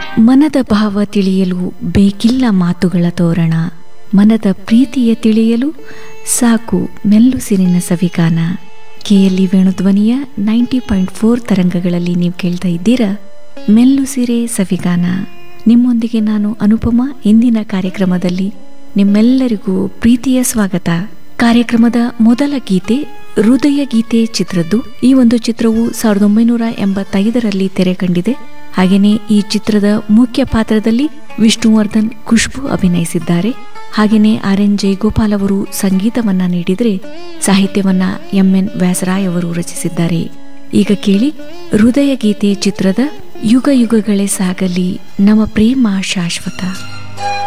ಮನದ ಭಾವ ತಿಳಿಯಲು ಬೇಕಿಲ್ಲ ಮಾತುಗಳ ತೋರಣ ಮನದ ಪ್ರೀತಿಯ ತಿಳಿಯಲು ಸಾಕು ಮೆಲ್ಲುಸಿರಿನ ಸವಿಗಾನ ಕೆಎಲ್ಇ ವೇಣುಧ್ವನಿಯ ನೈಂಟಿ ಪಾಯಿಂಟ್ ಫೋರ್ ತರಂಗಗಳಲ್ಲಿ ನೀವು ಕೇಳ್ತಾ ಇದ್ದೀರಾ ಮೆಲ್ಲುಸಿರೆ ಸವಿಗಾನ ನಿಮ್ಮೊಂದಿಗೆ ನಾನು ಅನುಪಮ ಇಂದಿನ ಕಾರ್ಯಕ್ರಮದಲ್ಲಿ ನಿಮ್ಮೆಲ್ಲರಿಗೂ ಪ್ರೀತಿಯ ಸ್ವಾಗತ ಕಾರ್ಯಕ್ರಮದ ಮೊದಲ ಗೀತೆ ಹೃದಯ ಗೀತೆ ಚಿತ್ರದ್ದು ಈ ಒಂದು ಚಿತ್ರವು ಸಾವಿರದ ಒಂಬೈನೂರ ಎಂಬತ್ತೈದರಲ್ಲಿ ತೆರೆ ಕಂಡಿದೆ ಹಾಗೆಯೇ ಈ ಚಿತ್ರದ ಮುಖ್ಯ ಪಾತ್ರದಲ್ಲಿ ವಿಷ್ಣುವರ್ಧನ್ ಖುಷ್ಬು ಅಭಿನಯಿಸಿದ್ದಾರೆ ಹಾಗೆಯೇ ಆರ್ ಎನ್ ಜಯಗೋಪಾಲ್ ಅವರು ಸಂಗೀತವನ್ನ ನೀಡಿದರೆ ಸಾಹಿತ್ಯವನ್ನ ಎಂ ಎನ್ ವ್ಯಾಸರಾಯ್ ಅವರು ರಚಿಸಿದ್ದಾರೆ ಈಗ ಕೇಳಿ ಹೃದಯ ಗೀತೆ ಚಿತ್ರದ ಯುಗ ಯುಗಗಳೇ ಸಾಗಲಿ ನಮ್ಮ ಪ್ರೇಮ ಶಾಶ್ವತ